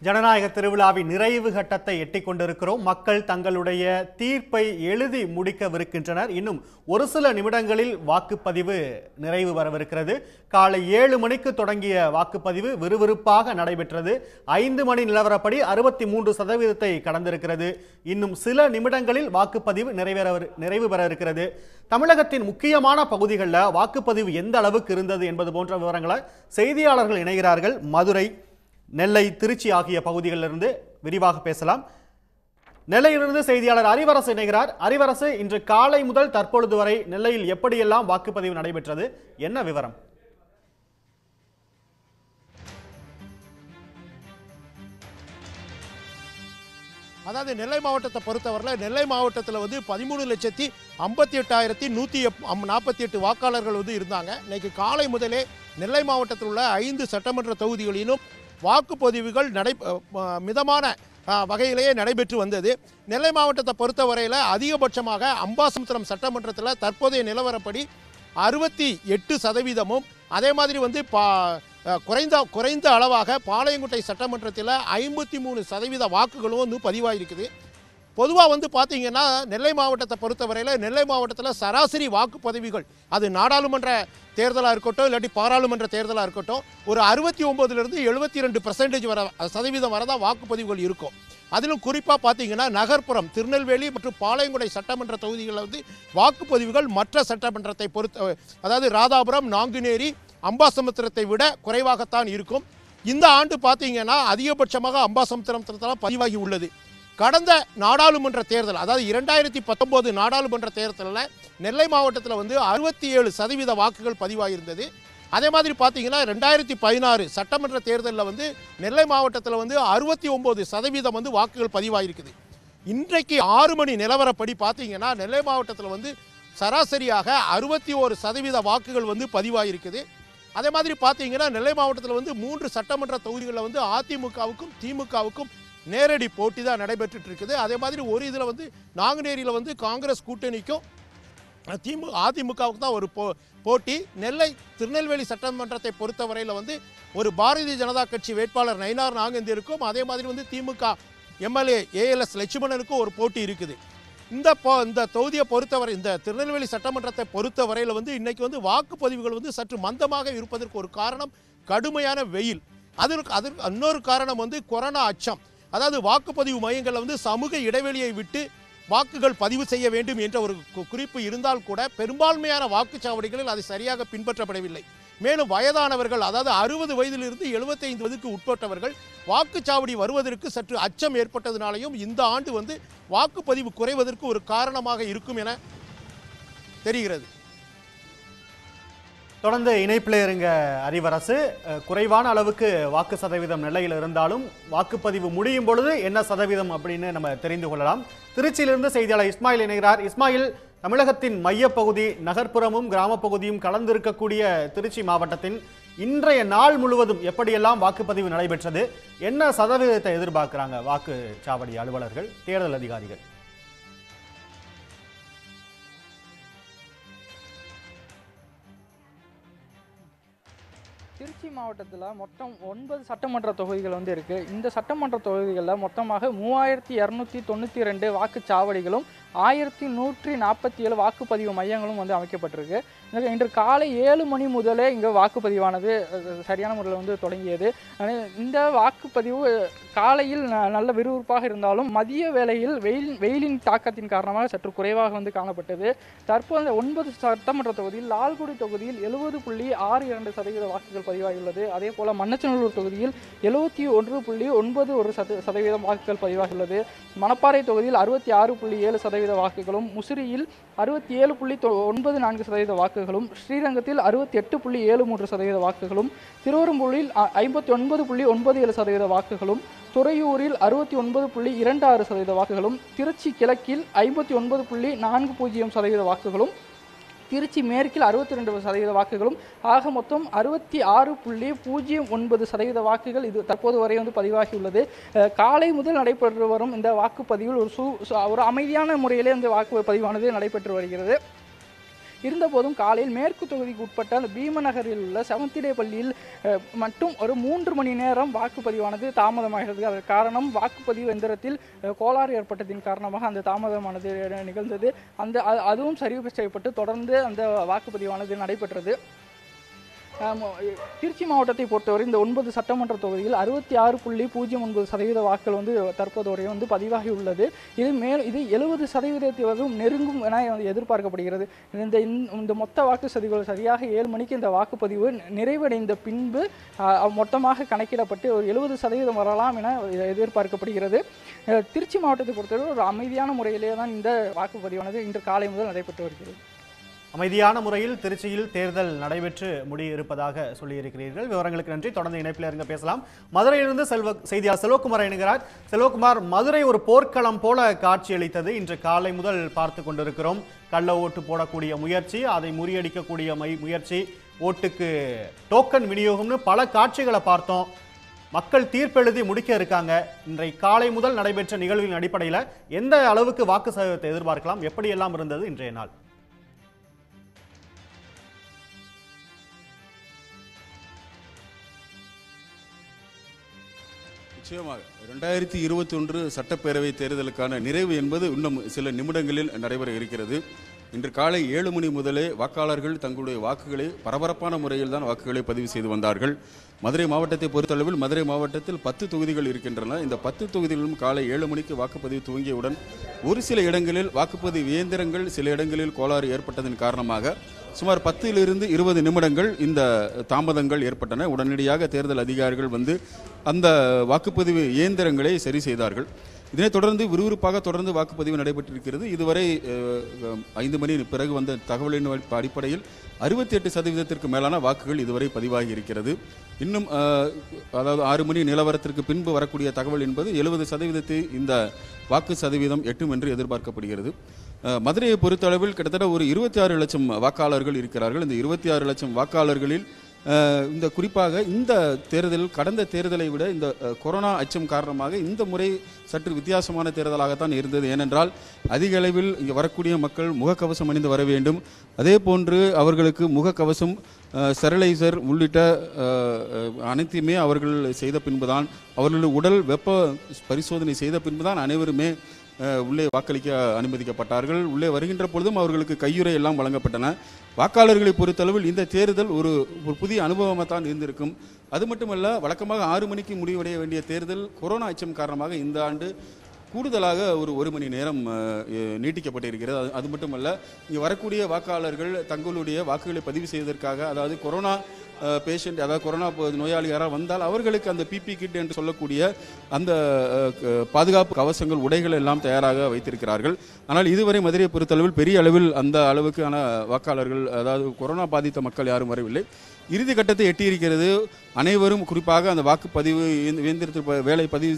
ஜனநாயக திருவிழாவின் நிறைவு கட்டத்தை எட்டிக் கொண்டிருக்கிறோம் மக்கள் தங்களுடைய தீர்ப்பை எழுதி முடிக்கவிருக்கின்றனர் இன்னும் ஒரு சில நிமிடங்களில் வாக்குப்பதிவு நிறைவு வரவிருக்கிறது காலை ஏழு மணிக்கு தொடங்கிய வாக்குப்பதிவு விறுவிறுப்பாக நடைபெற்றது ஐந்து மணி நிலவரப்படி அறுபத்தி மூன்று சதவீதத்தை கடந்திருக்கிறது இன்னும் சில நிமிடங்களில் வாக்குப்பதிவு நிறைவேற நிறைவு பெற இருக்கிறது தமிழகத்தின் முக்கியமான பகுதிகளில் வாக்குப்பதிவு எந்த அளவுக்கு இருந்தது என்பது போன்ற விவரங்களை செய்தியாளர்கள் இணைகிறார்கள் மதுரை நெல்லை திருச்சி ஆகிய பகுதிகளிலிருந்து விரிவாக பேசலாம் நெல்லையிலிருந்து செய்தியாளர் அறிவரசு இணைகிறார் அறிவரசு இன்று காலை முதல் தற்பொழுது வரை நெல்லையில் எப்படியெல்லாம் வாக்குப்பதிவு நடைபெற்றது என்ன விவரம் அதாவது நெல்லை மாவட்டத்தை பொறுத்தவரையில் நெல்லை மாவட்டத்தில் வந்து பதிமூணு லட்சத்தி ஐம்பத்தி எட்டாயிரத்தி நூற்றி நாற்பத்தி எட்டு வாக்காளர்கள் வந்து இருந்தாங்க இன்னைக்கு காலை முதலே நெல்லை மாவட்டத்தில் உள்ள ஐந்து சட்டமன்ற தொகுதிகளிலும் வாக்குப்பதிவுகள் நடை அஹ், மிதமான அஹ், வகையிலேயே நடைபெற்று வந்தது நெல்லை மாவட்டத்தை பொறுத்தவரையில் அதிகபட்சமாக அம்பாசமுத்திரம் சட்டமன்றத்தில் தற்போதைய நிலவரப்படி அறுபத்தி எட்டு சதவீதமும் அதே மாதிரி வந்து பா அஹ், குறைந்த குறைந்த அளவாக பாளையங்குட்டை சட்டமன்றத்தில் ஐம்பத்தி மூணு சதவீத வாக்குகளும் வந்து பதிவாயிருக்குது பொதுவாக வந்து பார்த்தீங்கன்னா நெல்லை மாவட்டத்தை பொறுத்தவரையில் நெல்லை மாவட்டத்தில் சராசரி வாக்குப்பதிவுகள் அது நாடாளுமன்ற தேர்தலாக இருக்கட்டும் இல்லாட்டி பாராளுமன்ற தேர்தலாக இருக்கட்டும் ஒரு அறுபத்தி ஒம்போதுலேருந்து எழுபத்தி ரெண்டு பர்சன்டேஜ் வர சதவீதம் வரதான் வாக்குப்பதிவுகள் இருக்கும் அதிலும் குறிப்பாக பார்த்தீங்கன்னா நகர்ப்புறம் திருநெல்வேலி மற்றும் பாளையங்குடை சட்டமன்ற தொகுதிகளில் வந்து வாக்குப்பதிவுகள் மற்ற சட்டமன்றத்தை பொறுத்த அதாவது ராதாபுரம் நாங்குநேரி அம்பாசமுத்திரத்தை விட குறைவாகத்தான் இருக்கும் இந்த ஆண்டு பார்த்தீங்கன்னா அதிகபட்சமாக அம்பாசமுத்திரத்தில் பதிவாகி உள்ளது கடந்த நாடாளுமன்ற தேர்தல் அதாவது இரண்டாயிரத்தி பத்தொம்போது நாடாளுமன்ற தேர்தலில் நெல்லை மாவட்டத்தில் வந்து அறுபத்தி ஏழு சதவீத வாக்குகள் பதிவாகியிருந்தது அதே மாதிரி பார்த்தீங்கன்னா ரெண்டாயிரத்தி பதினாறு சட்டமன்ற தேர்தலில் வந்து நெல்லை மாவட்டத்தில் வந்து அறுபத்தி ஒம்பது சதவீதம் வந்து வாக்குகள் பதிவாகிருக்குது இன்றைக்கு ஆறு மணி நிலவரப்படி பார்த்தீங்கன்னா நெல்லை மாவட்டத்தில் வந்து சராசரியாக அறுபத்தி ஒரு சதவீத வாக்குகள் வந்து பதிவாகிருக்குது அதே மாதிரி பார்த்தீங்கன்னா நெல்லை மாவட்டத்தில் வந்து மூன்று சட்டமன்ற தொகுதிகளில் வந்து அதிமுகவுக்கும் திமுகவுக்கும் நேரடி போட்டி தான் நடைபெற்றுட்டு இருக்குது அதே மாதிரி ஒரு இதில் வந்து நாங்குநேரியில் வந்து காங்கிரஸ் கூட்டணிக்கும் திமு அதிமுகவுக்கு தான் ஒரு போ போட்டி நெல்லை திருநெல்வேலி சட்டமன்றத்தை பொறுத்தவரையில் வந்து ஒரு பாரதிய ஜனதா கட்சி வேட்பாளர் நயினார் நாகேந்திருக்கும் அதே மாதிரி வந்து திமுக எம்எல்ஏ ஏஎல்எஸ் லட்சுமணனுக்கும் ஒரு போட்டி இருக்குது இந்த போ இந்த தொகுதியை பொறுத்தவரை இந்த திருநெல்வேலி சட்டமன்றத்தை பொறுத்தவரையில் வந்து இன்னைக்கு வந்து வாக்குப்பதிவுகள் வந்து சற்று மந்தமாக இருப்பதற்கு ஒரு காரணம் கடுமையான வெயில் அதற்கு அதற்கு இன்னொரு காரணம் வந்து கொரோனா அச்சம் அதாவது வாக்குப்பதிவு மையங்களில் வந்து சமூக இடைவெளியை விட்டு வாக்குகள் பதிவு செய்ய வேண்டும் என்ற ஒரு கு- குறிப்பு இருந்தால் கூட பெரும்பான்மையான வாக்குச்சாவடிகளில் அது சரியாக பின்பற்றப்படவில்லை மேலும் வயதானவர்கள் அதாவது அறுபது வயதிலிருந்து எழுபத்தைந்து வயதுக்கு உட்பட்டவர்கள் வாக்குச்சாவடி வருவதற்கு சற்று அச்சம் ஏற்பட்டதினாலையும் இந்த ஆண்டு வந்து வாக்குப்பதிவு குறைவதற்கு ஒரு காரணமாக இருக்கும் என தெரிகிறது தொடர்ந்து இணைப்பில் இருங்க அறிவரசு அஹ், குறைவான அளவுக்கு வாக்கு சதவீதம் நிலையில் இருந்தாலும் வாக்குப்பதிவு முடியும் பொழுது என்ன சதவீதம் அப்படின்னு நம்ம தெரிந்து கொள்ளலாம் திருச்சியிலிருந்து செய்தியாளர் இஸ்மாயில் இணைகிறார் இஸ்மாயில் தமிழகத்தின் மையப்பகுதி நகர்ப்புறமும் கிராமப்பகுதியும் கலந்திருக்கக்கூடிய திருச்சி மாவட்டத்தின் இன்றைய நாள் முழுவதும் எப்படியெல்லாம் வாக்குப்பதிவு நடைபெற்றது என்ன சதவீதத்தை எதிர்பார்க்குறாங்க வாக்குச்சாவடி அலுவலர்கள் தேர்தல் அதிகாரிகள் திருச்சி மாவட்டத்தில் மொத்தம் ஒன்பது சட்டமன்ற தொகுதிகள் வந்து இருக்குது இந்த சட்டமன்ற தொகுதிகளில் மொத்தமாக மூவாயிரத்தி இரநூத்தி தொண்ணூற்றி ரெண்டு வாக்குச்சாவடிகளும் ஆயிரத்தி நூற்றி நாற்பத்தி ஏழு வாக்குப்பதிவு மையங்களும் வந்து அமைக்கப்பட்டிருக்கு இன்று- இன்று காலை ஏழு மணி முதலே இங்கே வாக்குப்பதிவானது அஹ், சரியான முறையில் வந்து தொடங்கியது ஆனா, இந்த வாக்குப்பதிவு காலையில் ந- நல்ல விறுவிறுப்பாக இருந்தாலும் மதிய வேளையில் வெயில் வெயிலின் தாக்கத்தின் காரணமாக சற்று குறைவாக வந்து காணப்பட்டது தற்போது இந்த ஒன்பது சட்டமன்ற தொகுதியில் லால்குடி தொகுதியில் எழுபது புள்ளி ஆறு இரண்டு சதவீத வாக்குகள் பதிவாகியுள்ளது அதே போல் மண்ணச்சநல்லூர் தொகுதியில் எழுபத்தி ஒன்று புள்ளி ஒன்பது ஒரு சத சதவீதம் வாக்குகள் பதிவாகியுள்ளது மணப்பாறை தொகுதியில் அறுபத்தி ஆறு புள்ளி ஏழு சதவீத வாக்குகளும் முசிறியில் அறுபத்தி ஏழு புள்ளி தொ- ஒன்பது நான்கு சதவீத வாக்குகளும் ஸ்ரீரங்கத்தில் அறுபத்தி எட்டு புள்ளி ஏழு மூன்று சதவீத வாக்குகளும் திருவரம்பூரில் ஐம்பத்தி ஒன்பது புள்ளி ஒன்பது ஏழு சதவீத வாக்குகளும் துறையூரில் அறுபத்தி ஒன்பது புள்ளி இரண்டு ஆறு சதவீத வாக்குகளும் திருச்சி கிழக்கில் ஐம்பத்தி ஒன்பது புள்ளி நான்கு பூஜ்ஜியம் சதவீத வாக்குகளும் திருச்சி மேற்கில் அறுபத்தி ரெண்டு சதவீத வாக்குகளும் ஆக மொத்தம் அறுபத்தி ஆறு புள்ளி பூஜ்ஜியம் ஒன்பது சதவீத வாக்குகள் இது தற்போது வரை வந்து பதிவாகியுள்ளது அஹ், காலை முதல் நடைபெற்று வரும் இந்த வாக்குப்பதிவில் ஒரு சூ சு- ஒரு அமைதியான முறையிலே இந்த வாக்குப்பதிவானது நடைபெற்று வருகிறது இருந்தபோதும் காலையில் மேற்கு தொகுதிக்கு உட்பட்ட அந்த பீமநகரில் உள்ள செவந்திடே பள்ளியில் அஹ், மட்டும் ஒரு மூன்று மணி நேரம் வாக்குப்பதிவானது தாமதமாகிறது அதற்கு காரணம் வாக்குப்பதிவு எந்திரத்தில் அஹ், கோளாறு ஏற்பட்டதின் காரணமாக அந்த தாமதமானது அஹ், நிகழ்ந்தது அந்த அ- அதுவும் சரி செய்யப்பட்டு தொடர்ந்து அந்த வாக்குப்பதிவானது நடைபெற்றது ஆம், திருச்சி மாவட்டத்தை பொறுத்தவரை இந்த ஒன்பது சட்டமன்ற தொகுதியில் அறுபத்தி ஆறு புள்ளி பூஜ்ஜியம் ஒன்பது சதவீத வாக்குகள் வந்து தற்போது வரை வந்து பதிவாகி உள்ளது இது மேல் இது எழுபது சதவீதத்தை வந்து நெருங்கும் என வந்து எதிர்பார்க்கப்படுகிறது இந்த இந்த- இந்த மொத்த வாக்கு சதவீதம் சரியாக ஏழு மணிக்கு இந்த வாக்குப்பதிவு நிறைவடைந்த பின்பு ஆ, மொத்தமாக கணக்கிடப்பட்டு ஒரு எழுபது சதவீதம் வரலாம் என எதிர்பார்க்கப்படுகிறது அஹ், திருச்சி மாவட்டத்தை பொறுத்தவரை ஒரு அமைதியான முறையிலே தான் இந்த வாக்குப்பதிவானது இன்று காலை முதல் நடைபெற்று வருகிறது அமைதியான முறையில் திருச்சியில் தேர்தல் நடைபெற்று முடியிருப்பதாக சொல்லியிருக்கிறீர்கள் விவரங்களுக்கு நன்றி தொடர்ந்து இணைப்பில் இருங்க பேசலாம் மதுரையிலிருந்து செல்வ செய்தியாளர் செல்வகுமார் இணைகிறார் செல்வகுமார் மதுரை ஒரு போர்க்களம் போல காட்சியளித்தது இன்று காலை முதல் பார்த்து கொண்டிருக்கிறோம் கள்ள ஓட்டு போடக்கூடிய முயற்சி அதை முறியடிக்கக்கூடிய மை முயற்சி ஓட்டுக்கு டோக்கன் விநியோகம்னு பல காட்சிகளை பார்த்தோம் மக்கள் தீர்ப்பெழுதி முடிக்க இருக்காங்க இன்றை காலை முதல் நடைபெற்ற நிகழ்வின் அடிப்படையில் எந்த அளவுக்கு வாக்கு சதவீதத்தை எதிர்பார்க்கலாம் எப்படியெல்லாம் இருந்தது இன்றைய நாள் நிச்சயமாக ரெண்டாயிரத்தி இருபத்தி ஒன்று சட்டப்பேரவை தேர்தலுக்கான நிறைவு என்பது இன்னும் சில நிமிடங்களில் நடைபெற இருக்கிறது இன்று காலை ஏழு மணி முதலே வாக்காளர்கள் தங்களுடைய வாக்குகளை பரபரப்பான முறையில் தான் வாக்குகளை பதிவு செய்து வந்தார்கள் மதுரை மாவட்டத்தை பொறுத்தளவில் மதுரை மாவட்டத்தில் பத்து தொகுதிகள் இருக்கின்றன இந்த பத்து தொகுதிகளிலும் காலை ஏழு மணிக்கு வாக்குப்பதிவு துவங்கியவுடன் ஒரு சில இடங்களில் வாக்குப்பதிவு இயந்திரங்கள் சில இடங்களில் கோளாறு ஏற்பட்டதன் காரணமாக சுமார் பத்திலிருந்து இருபது நிமிடங்கள் இந்த தாமதங்கள் ஏற்பட்டன உடனடியாக தேர்தல் அதிகாரிகள் வந்து அந்த வாக்குப்பதிவு இயந்திரங்களை சரி செய்தார்கள் இதனைத் தொடர்ந்து விறுவிறுப்பாக தொடர்ந்து வாக்குப்பதிவு நடைபெற்றிருக்கிறது இதுவரை அஹ், ஐந்து மணி பிறகு வந்த தகவலின் அடிப்ப- அடிப்படையில் அறுபத்தி எட்டு சதவீதத்திற்கு மேலான வாக்குகள் இதுவரை பதிவாகி இருக்கிறது இன்னும் அஹ், அதாவது ஆறு மணி நிலவரத்திற்கு பின்பு வரக்கூடிய தகவல் என்பது எழுபது சதவீதத்தை இந்த வாக்கு சதவீதம் எட்டும் என்று எதிர்பார்க்கப்படுகிறது அஹ், மதுரையை பொறுத்தளவில் கிட்டத்தட்ட ஒரு இருபத்தி ஆறு லட்சம் வாக்காளர்கள் இருக்கிறார்கள் இந்த இருபத்தி ஆறு லட்சம் வாக்காளர்களில் அஹ், இந்த குறிப்பாக இந்த தேர்தல் கடந்த தேர்தலை விட இந்த அஹ், கொரோனா அச்சம் காரணமாக இந்த முறை சற்று வித்தியாசமான தேர்தலாகத்தான் இருந்தது ஏனென்றால் அதிக அளவில் இங்கே வரக்கூடிய மக்கள் முகக்கவசம் அணிந்து வர வேண்டும் அதே போன்று அவர்களுக்கு முகக்கவசம் ஸ்டெரிலைசர் உள்ளிட்ட அஹ், அஹ், அனைத்தையுமே அவர்கள் செய்த பின்புதான் அவர்களுடைய உடல் வெப்ப பரிசோதனை செய்த பின்புதான் அனைவருமே அஹ், உள்ளே வாக்களிக்க அனுமதிக்கப்பட்டார்கள் உள்ளே வருகின்ற பொழுதும் அவர்களுக்கு கையுறை எல்லாம் வழங்கப்பட்டன வாக்காளர்களை பொறுத்தளவில் இந்த தேர்தல் ஒரு ஒரு புதிய அனுபவமாக தான் இருந்திருக்கும் அது மட்டுமல்ல வழக்கமாக ஆறு மணிக்கு முடிவடைய வேண்டிய தேர்தல் கொரோனா அச்சம் காரணமாக இந்த ஆண்டு கூடுதலாக ஒரு ஒரு மணி நேரம் அஹ், எ- நீட்டிக்கப்பட்டிருக்கிறது அது அது மட்டுமல்ல இங்கே வரக்கூடிய வாக்காளர்கள் தங்களுடைய வாக்குகளை பதிவு செய்வதற்காக அதாவது கொரோனா பேஷண்ட் அதாவது கொரோனா ப- நோயாளி யாராவது வந்தால் அவர்களுக்கு அந்த பிபி கிட் என்று சொல்லக்கூடிய அந்த அஹ், க- பாதுகாப்பு கவசங்கள் உடைகள் எல்லாம் தயாராக வைத்திருக்கிறார்கள் ஆனால் இதுவரை மதுரையை பொறுத்தளவில் பெரிய அளவில் அந்த அளவுக்கான வாக்காளர்கள் அதாவது கொரோனா பாதித்த மக்கள் யாரும் வரவில்லை இறுதி கட்டத்தை எட்டியிருக்கிறது அனைவரும் குறிப்பாக அந்த வாக்குப்பதிவு இயந்த- இயந்திரத்தில் ப- வேலை பதிவு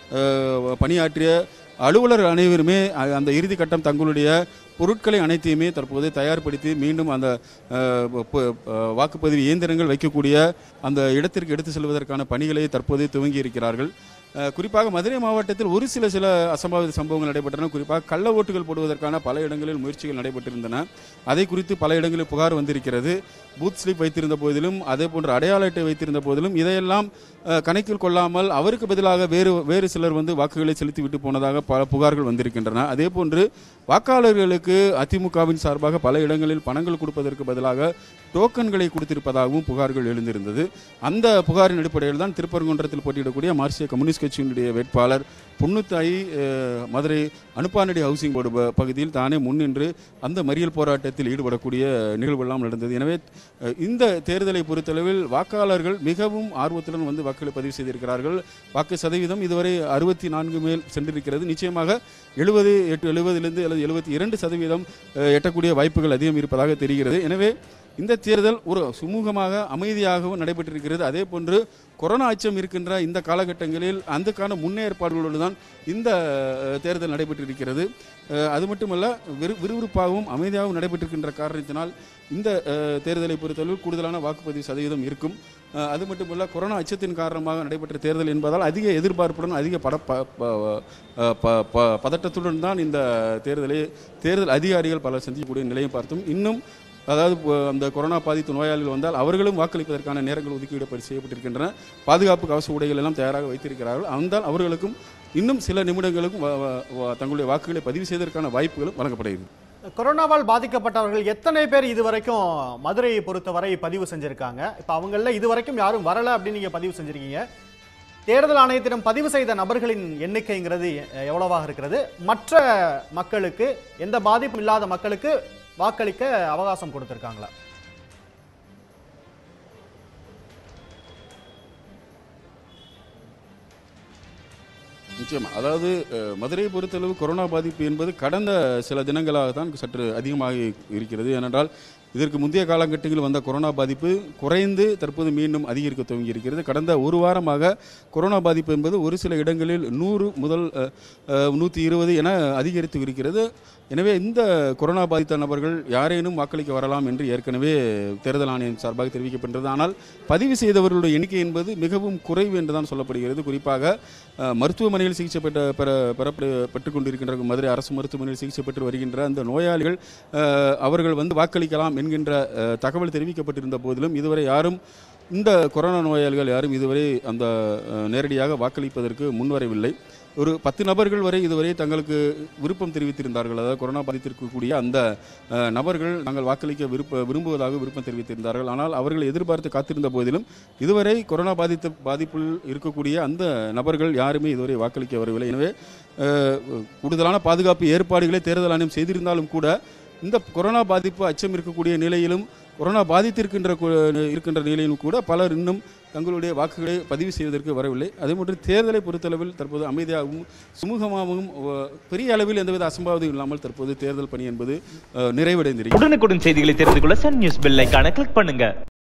அஹ், பணியாற்றிய அலுவலர் அனைவருமே அ- அந்த இறுதி கட்டம் தங்களுடைய பொருட்களை அனைத்தையுமே தற்போது தயார்படுத்தி மீண்டும் அந்த அஹ், ப- ப- வாக்குப்பதிவு இயந்திரங்கள் வைக்கக்கூடிய அந்த இடத்திற்கு எடுத்து செல்வதற்கான பணிகளை தற்போது துவங்கி இருக்கிறார்கள் அஹ், குறிப்பாக மதுரை மாவட்டத்தில் ஒரு சில சில அசம்பாவித சம்பவங்கள் நடைபெற்றன குறிப்பாக கள்ள ஓட்டுகள் போடுவதற்கான பல இடங்களில் முயற்சிகள் நடைபெற்றிருந்தன அதை குறித்து பல இடங்களில் புகார் வந்திருக்கிறது பூத் ஸ்லிப் வைத்திருந்த போதிலும் அதே போன்று அடையாள அட்டை வைத்திருந்த போதிலும் இதையெல்லாம் அஹ், கணக்கில் கொள்ளாமல் அவருக்கு பதிலாக வேறு வேறு சிலர் வந்து வாக்குகளை செலுத்தி விட்டு போனதாக பல புகார்கள் வந்திருக்கின்றன அதே போன்று வாக்காளர்களுக்கு அதிமுகவின் சார்பாக பல இடங்களில் பணங்கள் கொடுப்பதற்கு பதிலாக டோக்கன்களை கொடுத்திருப்பதாகவும் புகார்கள் எழுந்திருந்தது அந்த புகாரின் அடிப்படையில் தான் திருப்பரங்குன்றத்தில் போட்டியிடக்கூடிய மார்க்சிய கம்யூனிஸ்ட் கட்சியினுடைய வேட்பாளர் புண்ணுத்தாய் அஹ், மதுரை அனுப்பானடி ஹவுசிங் போர்டு ப- பகுதியில் தானே முன்னின்று அந்த மறியல் போராட்டத்தில் ஈடுபடக்கூடிய நிகழ்வெல்லாம் நடந்தது எனவே அஹ், இந்த தேர்தலை பொறுத்தளவில் வாக்காளர்கள் மிகவும் ஆர்வத்துடன் வந்து வாக்குகளை பதிவு செய்திருக்கிறார்கள் வாக்கு சதவீதம் இதுவரை அறுபத்தி நான்கு மேல் சென்றிருக்கிறது நிச்சயமாக எழுபது எட்டு எழுபதிலிருந்து அல்லது எழுபத்தி இரண்டு சதவீதம் அஹ், எட்டக்கூடிய வாய்ப்புகள் அதிகம் இருப்பதாக தெரிகிறது எனவே இந்த தேர்தல் ஒரு சுமூகமாக அமைதியாகவும் நடைபெற்றிருக்கிறது அதே போன்று கொரோனா அச்சம் இருக்கின்ற இந்த காலகட்டங்களில் அதுக்கான முன்னேற்பாடுகளோடு தான் இந்த அஹ், தேர்தல் நடைபெற்றிருக்கிறது அஹ், அது மட்டுமல்ல விறு விறுவிறுப்பாகவும் அமைதியாகவும் நடைபெற்றிருக்கின்ற காரணத்தினால் இந்த அஹ், தேர்தலை பொறுத்தளவில் கூடுதலான வாக்குப்பதிவு சதவீதம் இருக்கும் அஹ், அது மட்டுமல்ல கொரோனா அச்சத்தின் காரணமாக நடைபெற்ற தேர்தல் என்பதால் அதிக எதிர்பார்ப்புடன் அதிக பட ப- ப- அஹ், ப- ப- பதட்டத்துடன் தான் இந்த தேர்தலை தேர்தல் அதிகாரிகள் பலர் சந்திக்கக்கூடிய நிலையை பார்த்தோம் இன்னும் அதாவது இப்போ அந்த கொரோனா பாதித்த நோயாளிகள் வந்தால் அவர்களும் வாக்களிப்பதற்கான நேரங்கள் ஒதுக்கீடு செய்யப்பட்டிருக்கின்றன பாதுகாப்பு கவச உடைகள் எல்லாம் தயாராக வைத்திருக்கிறார்கள் வந்தால் அவர்களுக்கும் இன்னும் சில நிமிடங்களுக்கும் வ- வ- வ- தங்களுடைய வாக்குகளை பதிவு செய்வதற்கான வாய்ப்புகளும் வழங்கப்படுகிறது கொரோனாவால் பாதிக்கப்பட்டவர்கள் எத்தனை பேர் இதுவரைக்கும் மதுரையை பொறுத்தவரை பதிவு செஞ்சிருக்காங்க இப்போ அவங்கள இதுவரைக்கும் யாரும் வரல அப்படின்னு நீங்க பதிவு செஞ்சிருக்கீங்க தேர்தல் ஆணையத்திடம் பதிவு செய்த நபர்களின் எண்ணிக்கைங்கிறது எ- எவ்வளவாக இருக்கிறது மற்ற மக்களுக்கு எந்த பாதிப்பும் இல்லாத மக்களுக்கு வாக்களிக்க அவகாசம் கொடுத்திருக்காங்களா நிச்சயமா அதாவது அஹ், மதுரையை பொறுத்தளவு கொரோனா பாதிப்பு என்பது கடந்த சில தினங்களாக தான் சற்று அதிகமாக இருக்கிறது ஏனென்றால் இதற்கு முந்தைய காலகட்டங்களில் வந்த கொரோனா பாதிப்பு குறைந்து தற்போது மீண்டும் அதிகரிக்க துவங்கி இருக்கிறது கடந்த ஒரு வாரமாக கொரோனா பாதிப்பு என்பது ஒரு சில இடங்களில் நூறு முதல் நூற்றி இருபது என அதிகரித்து இருக்கிறது எனவே இந்த கொரோனா பாதித்த நபர்கள் யாரேனும் வாக்களிக்க வரலாம் என்று ஏற்கனவே தேர்தல் ஆணையம் சார்பாக தெரிவிக்கப்பட்டது ஆனால் பதிவு செய்தவர்களுடைய எண்ணிக்கை என்பது மிகவும் குறைவு என்று தான் சொல்லப்படுகிறது குறிப்பாக அஹ், மருத்துவமனையில் சிகிச்சை பெற்ற பெற பெறப்பட்டு பெற்றுக் கொண்டிருக்கின்ற மதுரை அரசு மருத்துவமனையில் சிகிச்சை பெற்று வருகின்ற அந்த நோயாளிகள் அஹ், அவர்கள் வந்து வாக்களிக்கலாம் என்கின்ற அஹ், தகவல் தெரிவிக்கப்பட்டிருந்த போதிலும் இதுவரை யாரும் இந்த கொரோனா நோயாளிகள் யாரும் இதுவரை அந்த அஹ், நேரடியாக வாக்களிப்பதற்கு முன்வரவில்லை ஒரு பத்து நபர்கள் வரை இதுவரை தங்களுக்கு விருப்பம் தெரிவித்திருந்தார்கள் அதாவது கொரோனா பாதித்திருக்கக்கூடிய அந்த அஹ், நபர்கள் நாங்கள் வாக்களிக்க விருப்ப விரும்புவதாக விருப்பம் தெரிவித்திருந்தார்கள் ஆனால் அவர்கள் எதிர்பார்த்து காத்திருந்த போதிலும் இதுவரை கொரோனா பாதித்த பாதிப்பில் இருக்கக்கூடிய அந்த நபர்கள் யாருமே இதுவரை வாக்களிக்க வரவில்லை எனவே அஹ், கூடுதலான பாதுகாப்பு ஏற்பாடுகளை தேர்தல் ஆணையம் செய்திருந்தாலும் கூட இந்த கொரோனா பாதிப்பு அச்சம் இருக்கக்கூடிய நிலையிலும் கொரோனா பாதித்திருக்கின்ற கு- இருக்கின்ற நிலையிலும் கூட பலர் இன்னும் தங்களுடைய வாக்குகளை பதிவு செய்வதற்கு வரவில்லை அதே போன்று தேர்தலை பொறுத்தளவில் தற்போது அமைதியாகவும் சுமூகமாகவும் அஹ், பெரிய அளவில் எந்தவித அசம்பாவிதம் இல்லாமல் தற்போது தேர்தல் பணி என்பது அஹ், நிறைவடைந்திருக்கிறது உடனுக்குடன் செய்திகளை தெரிந்து கொள்ள சன் நியூஸ் பெல் ஐகானை கிளிக் பண்ணுங்க